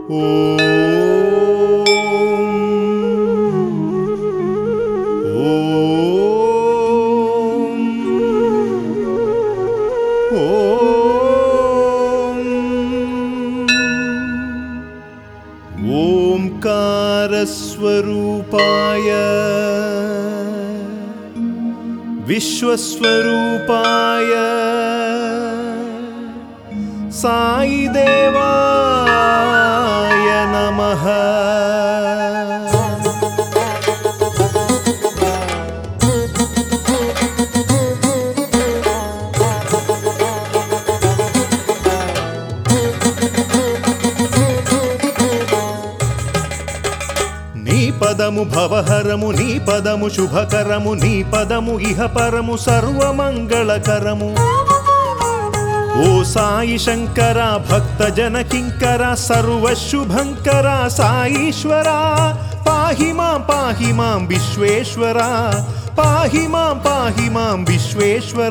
ओङ्कारस्वरूपाय विश्वस्वरूपाय साईदेवाय नमः నీ పదము భవహరము నీ పదము శుభకరము నీ పదము ఇహ పరము సర్వమంగళకరము ఓ సాయి శంకర భక్త జన కింకర సర్వశుభంకర సాయీశ్వర పాహి మాం పాహి మాం విశ్వేశ్వర పాహి మాం పాహి మాం విశ్వేశ్వర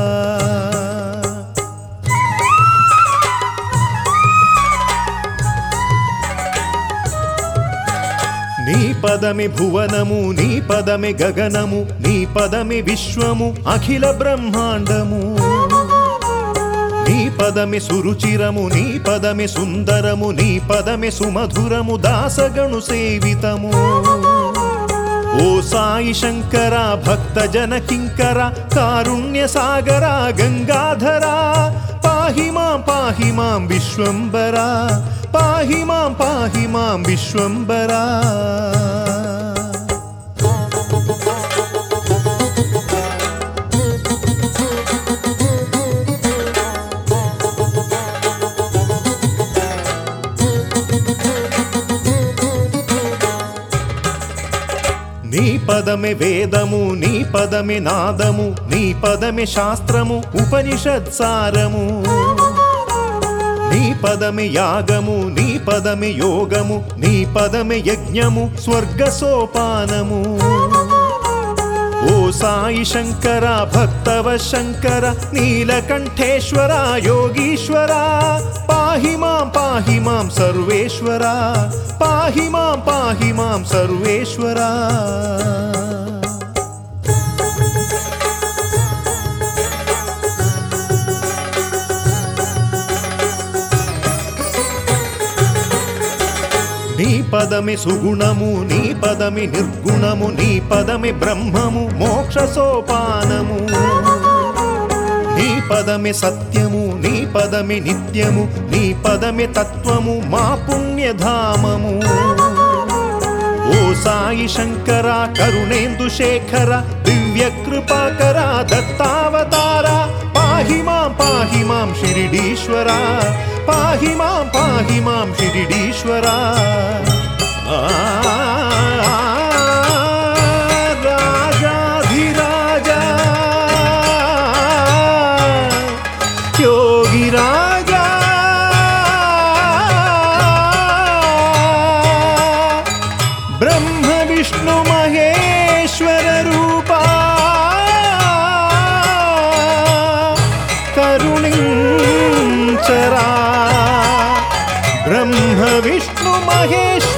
నీ పదమి భువనము నీ పదమి గగనము నీ పదమి విశ్వము అఖిల బ్రహ్మాండము నీ పదమి సురుచిరము నీ పదమి సుందరము నీ పదమి సుమధురము దాసగణు సేవితము ఓ సాయి శంకర భక్త జన కింకర కారుణ్య సాగర గంగాధర పాహి మాం పాహి మాం విశ్వంబర పాహి మాం పాహి మాం విశ్వంబర నీ పదమే వేదము నీ పదమే నాదము నీ పదమే శాస్త్రము ఉపనిషత్సారము నీ పదమే యాగము నీ పదమే యోగము నీ పదమే యజ్ఞము స్వర్గ సోపానము ఓ సాయి శంకర భక్తవ శంకర నీలకంఠేశ్వర యోగీశ్వర పాహి మాం పాహి మాం సర్వేశ్వర పాహి మాం పాహి మాం సర్వేశ్వర నీ పదమి సుగుణము నీ పదమి నిర్గుణము నీ పదమి బ్రహ్మము మోక్ష సోపానము నీ పదమి సత్యము నీ పదమి నిత్యము నీ పదమి తత్వము మా పుణ్యధామము ఓ సాయి శంకర కరుణేందు శేఖర దివ్య కృపాకర దత్తావతార పాహి మాం పాహి మాం షిరిడీశ్వర పాహి మాం పాహి మాం షిరిడీశ్వర ఆ, రాజాధిరాజా యోగి రాజా బ్రహ్మ విష్ణు మహేశ్వర రూపా కరుణించరా బ్రహ్మ విష్ణు మహేశ్వర